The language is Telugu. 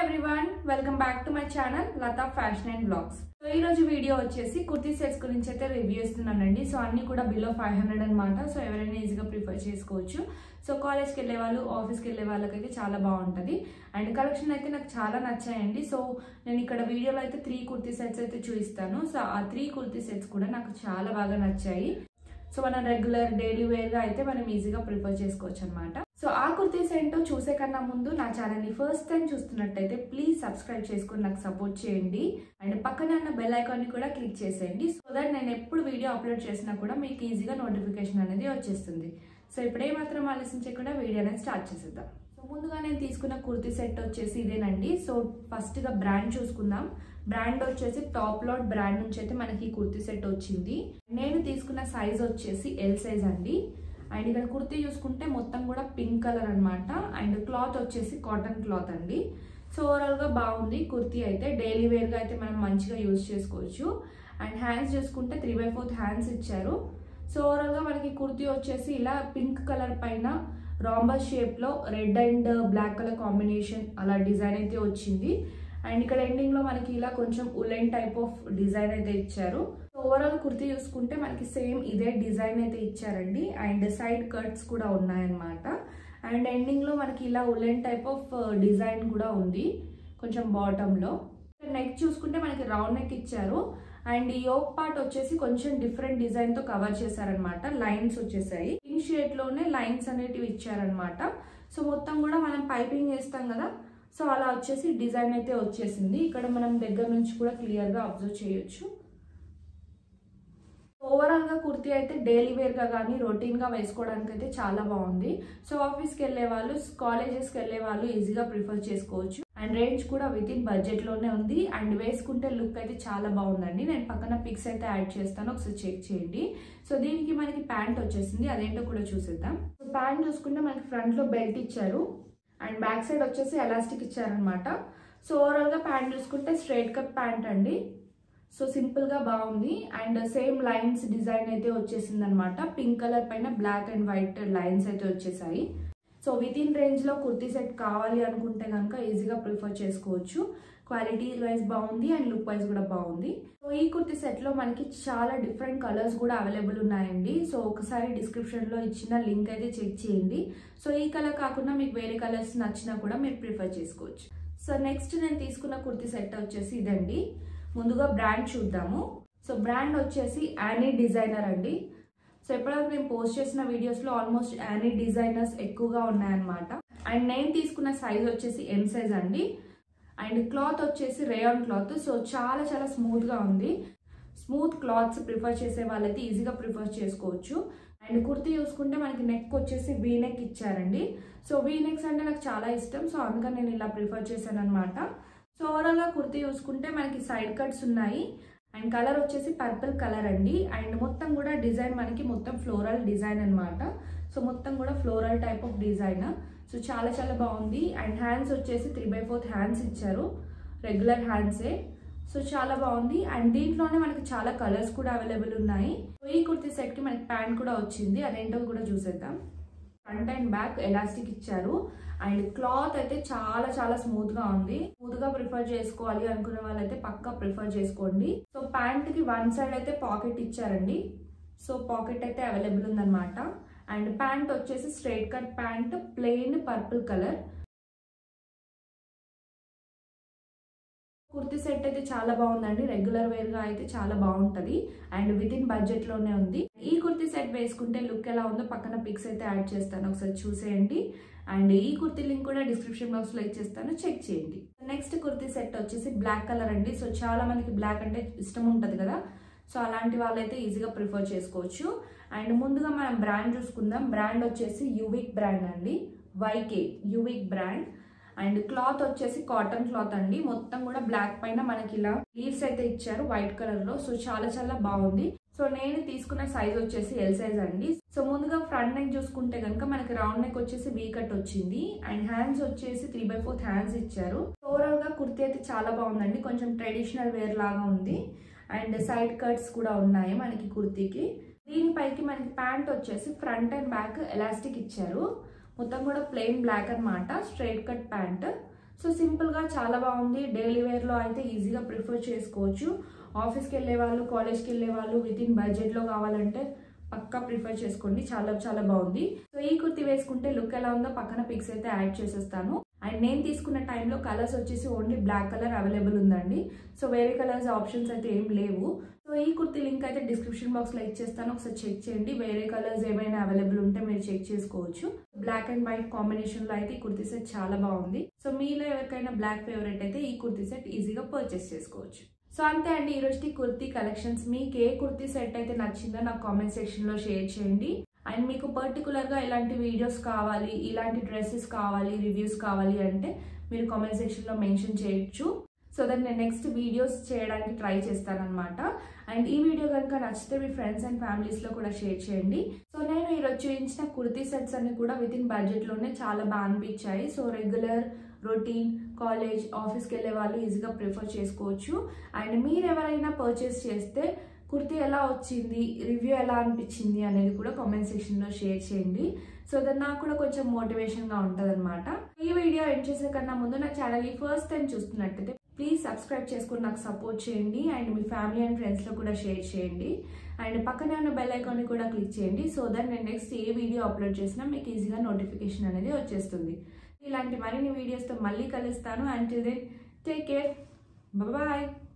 everyone welcome back to my channel Latha fashion and blogs so ఈ రోజు వీడియో వచ్చేసి కుర్తీ సెట్స్ గురించి అయితే రివ్యూ ఇస్తున్నానండి సో అన్ని కూడా బిలో ఫైవ్ హండ్రెడ్ అనమాట సో ఎవరైనా ఈజీగా ప్రిఫర్ చేసుకోవచ్చు సో కాలేజ్కి వెళ్ళే వాళ్ళు ఆఫీస్కి వెళ్ళే వాళ్ళకైతే చాలా బాగుంటుంది అండ్ కలెక్షన్ అయితే నాకు చాలా నచ్చాయండి సో నేను ఇక్కడ వీడియోలో అయితే త్రీ కుర్తీ సెట్స్ అయితే చూపిస్తాను సో ఆ త్రీ కుర్తీ సెట్స్ కూడా నాకు చాలా బాగా నచ్చాయి సో మనం రెగ్యులర్ డైలీ వేర్గా అయితే మనం ఈజీగా ప్రిఫర్ చేసుకోవచ్చు అనమాట సో ఆ కుర్తీస్ ఏంటో చూసే కన్నా ముందు నా ఛానల్ని ఫస్ట్ టైం చూస్తున్నట్టయితే ప్లీజ్ సబ్స్క్రైబ్ చేసుకొని నాకు సపోర్ట్ చేయండి అండ్ పక్కన ఉన్న బెల్ ఐకాన్ని కూడా క్లిక్ చేసేయండి సో దట్ నేను ఎప్పుడు వీడియో అప్లోడ్ చేసినా కూడా మీకు ఈజీగా నోటిఫికేషన్ అనేది వచ్చేస్తుంది సో ఇప్పుడే మాత్రం ఆలోచించకుండా వీడియో అనేది స్టార్ట్ చేసేద్దాం సో ముందుగా నేను తీసుకున్న కుర్తీ సెట్ వచ్చేసి ఇదేనండి సో ఫస్ట్గా బ్రాండ్ చూసుకుందాం బ్రాండ్ వచ్చేసి టాప్ లోడ్ బ్రాండ్ నుంచి అయితే మనకి ఈ కుర్తీ సెట్ వచ్చింది నేను తీసుకున్న సైజ్ వచ్చేసి ఎల్ సైజ్ అండి అండ్ ఇక్కడ కుర్తీ చూసుకుంటే మొత్తం కూడా పింక్ కలర్ అనమాట అండ్ క్లాత్ వచ్చేసి కాటన్ క్లాత్ అండి సో ఓవరాల్గా బాగుంది కుర్తీ అయితే డైలీ వేర్గా అయితే మనం మంచిగా యూజ్ చేసుకోవచ్చు అండ్ హ్యాండ్స్ చూసుకుంటే త్రీ బై ఫోర్త్ హ్యాండ్స్ ఇచ్చారు సో ఓవరాల్గా మనకి కుర్తీ వచ్చేసి ఇలా పింక్ కలర్ పైన రాంబస్ షేప్లో red and black colour combination అలా డిజైన్ అయితే వచ్చింది అండ్ ఇక్కడ ఎండింగ్లో మనకి ఇలా కొంచెం ఉలెన్ టైప్ ఆఫ్ డిజైన్ అయితే ఇచ్చారు ఓవరాల్ కుర్తీ చూసుకుంటే మనకి సేమ్ ఇదే డిజైన్ అయితే ఇచ్చారండి అండ్ సైడ్ కట్స్ కూడా ఉన్నాయన్నమాట అండ్ ఎండింగ్లో మనకి ఇలా ఉలెన్ టైప్ ఆఫ్ డిజైన్ కూడా ఉంది కొంచెం బాటంలో నెక్ చూసుకుంటే మనకి రౌండ్ నెక్ ఇచ్చారు అండ్ ఈ యోక్ పార్ట్ వచ్చేసి కొంచెం డిఫరెంట్ డిజైన్ తో కవర్ చేశారనమాట లైన్స్ వచ్చేసాయి పింక్ షేడ్ లోనే లైన్స్ అనేటివి ఇచ్చారనమాట సో మొత్తం కూడా మనం పైపింగ్ చేస్తాం కదా సో అలా వచ్చేసి డిజైన్ అయితే వచ్చేసింది ఇక్కడ మనం దగ్గర నుంచి కూడా క్లియర్ గా అబ్జర్వ్ చేయొచ్చు ఓవరాల్ గా కుర్తీ అయితే డైలీ వేర్ గా కానీ రొటీన్ గా వేసుకోవడానికి అయితే చాలా బాగుంది సో ఆఫీస్ కి వెళ్ళే వాళ్ళు కాలేజెస్ కి వెళ్ళే వాళ్ళు ఈజీగా ప్రిఫర్ చేసుకోవచ్చు అండ్ రేంజ్ కూడా విత్ ఇన్ బడ్జెట్ లోనే ఉంది అండ్ వేసుకుంటే లుక్ అయితే చాలా బాగుందండి నేను పక్కన పిక్స్ అయితే యాడ్ చేస్తాను ఒకసారి చెక్ చేయండి సో దీనికి మనకి ప్యాంట్ వచ్చేసింది అదేంటో కూడా చూసేద్దాం సో ప్యాంట్ చూసుకుంటే మనకి ఫ్రంట్ లో బెల్ట్ ఇచ్చారు అండ్ బ్యాక్ సైడ్ వచ్చేసి ఎలాస్టిక్ ఇచ్చారనమాట సో ఓవరాల్ గా ప్యాంట్ చూసుకుంటే స్ట్రైట్ కట్ ప్యాంట్ అండి సో సింపుల్ గా బాగుంది అండ్ సేమ్ లైన్స్ డిజైన్ అయితే వచ్చేసింది అనమాట పింక్ కలర్ పైన బ్లాక్ అండ్ వైట్ లైన్స్ అయితే వచ్చేసాయి సో విత్ ఇన్ రేంజ్ లో కుర్తీ సెట్ కావాలి అనుకుంటే కనుక ఈజీగా ప్రిఫర్ చేసుకోవచ్చు క్వాలిటీ వైజ్ బాగుంది అండ్ లుక్ వైజ్ కూడా బాగుంది సో ఈ కుర్తీ సెట్ లో మనకి చాలా డిఫరెంట్ కలర్స్ కూడా అవైలబుల్ ఉన్నాయండి సో ఒకసారి డిస్క్రిప్షన్ లో ఇచ్చిన లింక్ అయితే చెక్ చేయండి సో ఈ కలర్ కాకుండా మీకు వేరే కలర్స్ నచ్చినా కూడా మీరు ప్రిఫర్ చేసుకోవచ్చు సో నెక్స్ట్ నేను తీసుకున్న కుర్తీ సెట్ వచ్చేసి ఇదండి ముందుగా బ్రాండ్ చూద్దాము సో బ్రాండ్ వచ్చేసి యానీ డిజైనర్ అండి సో ఎప్పటివరకు నేను పోస్ట్ చేసిన వీడియోస్లో ఆల్మోస్ట్ యానీ డిజైనర్స్ ఎక్కువగా ఉన్నాయన్నమాట అండ్ నేను తీసుకున్న సైజ్ వచ్చేసి ఎం సైజ్ అండి అండ్ క్లాత్ వచ్చేసి రేయాన్ క్లాత్ సో చాలా చాలా స్మూత్గా ఉంది స్మూత్ క్లాత్స్ ప్రిఫర్ చేసే వాళ్ళైతే ఈజీగా ప్రిఫర్ చేసుకోవచ్చు అండ్ కుర్తీ చూసుకుంటే మనకి నెక్ వచ్చేసి వీ నెక్ ఇచ్చారండి సో వీ నెక్స్ అంటే నాకు చాలా ఇష్టం సో అందుకని నేను ఇలా ప్రిఫర్ చేశాను అనమాట సో ఓవరాల్గా కుర్తీ చూసుకుంటే మనకి సైడ్ కట్స్ ఉన్నాయి అండ్ కలర్ వచ్చేసి పర్పుల్ కలర్ అండి అండ్ మొత్తం కూడా డిజైన్ మనకి మొత్తం ఫ్లోరల్ డిజైన్ అనమాట సో మొత్తం కూడా floral type of design so చాలా చాలా బాగుంది అండ్ హ్యాండ్స్ వచ్చేసి త్రీ బై ఫోర్త్ హ్యాండ్స్ ఇచ్చారు రెగ్యులర్ హ్యాండ్సే సో చాలా బాగుంది అండ్ దీంట్లోనే మనకి చాలా కలర్స్ కూడా అవైలబుల్ ఉన్నాయి ఈ కుర్తీ సెట్కి మనకి ప్యాంట్ కూడా వచ్చింది అదేంటో కూడా చూసేద్దాం ఫ్రంట్ అండ్ బ్యాక్ ఎలాస్టిక్ ఇచ్చారు అండ్ క్లాత్ అయితే చాలా చాలా స్మూత్ గా ఉంది స్మూత్ గా ప్రిఫర్ చేసుకోవాలి అనుకునే వాళ్ళైతే పక్కా ప్రిఫర్ చేసుకోండి సో ప్యాంట్ కి వన్ సైడ్ అయితే పాకెట్ ఇచ్చారండి సో పాకెట్ అయితే అవైలబుల్ ఉందన్నమాట అండ్ ప్యాంట్ వచ్చేసి straight cut pant plain purple colour kurti set అయితే చాలా బాగుందండి రెగ్యులర్ వేర్ గా అయితే చాలా బాగుంటది అండ్ విత్ ఇన్ బడ్జెట్ లోనే ఉంది ఈ కుర్తీ సెట్ వేసుకుంటే లుక్ ఎలా ఉందో పక్కన పిక్స్ అయితే యాడ్ చేస్తాను ఒకసారి చూసేయండి అండ్ ఈ కుర్తీ లింక్ కూడా డిస్క్రిప్షన్ బాక్స్ లో ఇచ్చేస్తాను చెక్ చేయండి నెక్స్ట్ కుర్తీ సెట్ వచ్చేసి బ్లాక్ కలర్ అండి సో చాలా మందికి బ్లాక్ అంటే ఇష్టం ఉంటది కదా సో అలాంటి వాళ్ళైతే ఈజీగా ప్రిఫర్ చేసుకోవచ్చు అండ్ ముందుగా మనం బ్రాండ్ చూసుకుందాం బ్రాండ్ వచ్చేసి యువిక్ బ్రాండ్ అండి YK Yuvik brand and cloth వచ్చేసి కాటన్ క్లాత్ అండి మొత్తం కూడా బ్లాక్ పైన మనకి ఇలా లీవ్స్ అయితే ఇచ్చారు వైట్ కలర్ లో సో చాలా చాలా బాగుంది సో నేను తీసుకున్న సైజ్ వచ్చేసి ఎల్ సైజ్ అండి సో ముందుగా ఫ్రంట్ నెక్ చూసుకుంటే కనుక మనకి రౌండ్ నెక్ వచ్చేసి వీ కట్ వచ్చింది అండ్ హ్యాండ్స్ వచ్చేసి త్రీ బై ఫోర్త్ హ్యాండ్స్ ఇచ్చారు ఓవరాల్ గా కుర్తీ అయితే చాలా బాగుందండి కొంచెం ట్రెడిషనల్ వేర్ లాగా ఉంది అండ్ సైడ్ కట్స్ కూడా ఉన్నాయి మనకి కుర్తీకి దీనిపైకి మనకి ప్యాంట్ వచ్చేసి ఫ్రంట్ అండ్ బ్యాక్ ఎలాస్టిక్ ఇచ్చారు మొత్తం కూడా ప్లెయిన్ బ్లాక్ అనమాట స్ట్రైట్ కట్ ప్యాంట్ సో సింపుల్గా చాలా బాగుంది డైలీ వేర్లో అయితే ఈజీగా ప్రిఫర్ చేసుకోవచ్చు ఆఫీస్కి వెళ్ళే వాళ్ళు కాలేజ్కి వెళ్ళే వాళ్ళు విత్ ఇన్ బడ్జెట్లో కావాలంటే పక్కా ప్రిఫర్ చేసుకోండి చాలా చాలా బాగుంది సో ఈ కుర్తి వేసుకుంటే లుక్ ఎలా ఉందో పక్కన పిక్స్ అయితే యాడ్ చేసేస్తాను అండ్ నేను తీసుకున్న టైంలో కలర్స్ వచ్చేసి ఓన్లీ బ్లాక్ కలర్ అవైలబుల్ ఉందండి సో వేరే కలర్స్ ఆప్షన్స్ అయితే ఏం లేవు సో ఈ కుర్తి లింక్ అయితే డిస్క్రిప్షన్ బాక్స్లో ఇచ్చేస్తాను ఒకసారి చెక్ చేయండి వేరే కలర్స్ ఏమైనా అవైలబుల్ ఉంటే మీరు చెక్ చేసుకోవచ్చు బ్లాక్ అండ్ వైట్ కాంబినేషన్లో అయితే ఈ కుర్తీ సెట్ చాలా బాగుంది సో మీలో ఎవరికైనా బ్లాక్ ఫేవరెట్ అయితే ఈ కుర్తీ సెట్ ఈజీగా పర్చేస్ చేసుకోవచ్చు సో అంతే అండి ఈ రోజుకి కుర్తీ కలెక్షన్స్ మీకు ఏ కుర్తీ సెట్ అయితే నచ్చిందో నాకు కామెంట్ సెక్షన్లో షేర్ చేయండి అండ్ మీకు పర్టికులర్గా ఇలాంటి వీడియోస్ కావాలి ఇలాంటి డ్రెస్సెస్ కావాలి రివ్యూస్ కావాలి అంటే మీరు కామెంట్ సెక్షన్లో మెన్షన్ చేయొచ్చు సో దట్ నేను నెక్స్ట్ వీడియోస్ చేయడానికి ట్రై చేస్తానన్నమాట అండ్ ఈ వీడియో కనుక నచ్చితే మీ ఫ్రెండ్స్ అండ్ ఫ్యామిలీస్లో కూడా షేర్ చేయండి సో నేను ఈరోజు చూపించిన కుర్తీ సెట్స్ అన్ని కూడా విత్ ఇన్ బడ్జెట్లోనే చాలా బాగా అనిపించాయి సో రెగ్యులర్ రొటీన్ కాలేజ్ ఆఫీస్కి వెళ్ళే వాళ్ళు ఈజీగా ప్రిఫర్ చేసుకోవచ్చు అండ్ మీరు ఎవరైనా పర్చేస్ చేస్తే కుర్తీ ఎలా వచ్చింది రివ్యూ ఎలా అనిపించింది అనేది కూడా కామెంట్ సెక్షన్లో షేర్ చేయండి సో దట్ నాకు కూడా కొంచెం మోటివేషన్గా ఉంటుంది అనమాట ఈ వీడియో ఎండ్ చేసే కన్నా ముందు నా ఛానల్ని ఫస్ట్ టైం చూస్తున్నట్టయితే ప్లీజ్ సబ్స్క్రైబ్ చేసుకుని నాకు సపోర్ట్ చేయండి అండ్ మీ ఫ్యామిలీ అండ్ ఫ్రెండ్స్లో కూడా షేర్ చేయండి అండ్ పక్కనే ఉన్న బెల్ ఐకాన్ని కూడా క్లిక్ చేయండి సో దట్ నేను నెక్స్ట్ ఏ వీడియో అప్లోడ్ చేసినా మీకు ఈజీగా నోటిఫికేషన్ అనేది వచ్చేస్తుంది ఇలాంటి మరిన్ని వీడియోస్తో మళ్ళీ కలుస్తాను and then take care bye